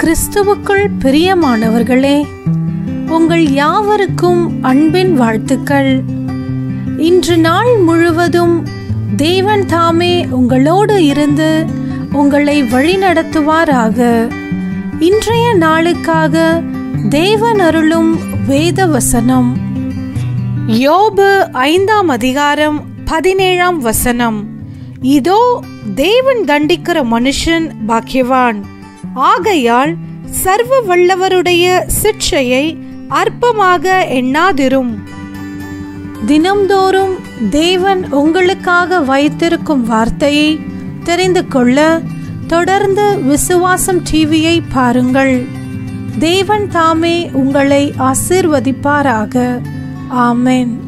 கிறிஸ்துவுக்குள் பிரியமானவர்களே உங்கள் யாவருக்கும் அன்பின் வாழ்த்துக்கள் இன்று நாள் முழுவதும் தேவன் தாமே உங்களோடு இருந்து உங்களை வழிநடத்துவாராக இன்றைய நாளுக்காக தேவன் அருளும் வேத வசனம் யோபு ஐந்தாம் அதிகாரம் பதினேழாம் வசனம் இதோ தேவன் தண்டிக்கிற மனுஷன் பாக்கியவான் ஆகையால் சர்வ வல்லவருடைய சிற்சையை அற்பமாக எண்ணாதிரும் தினம்தோறும் தேவன் உங்களுக்காக வைத்திருக்கும் வார்த்தையை தெரிந்து கொள்ள தொடர்ந்து விசுவாசம் டிவியை பாருங்கள் தேவன் தாமே உங்களை ஆசிர்வதிப்பாராக ஆமென்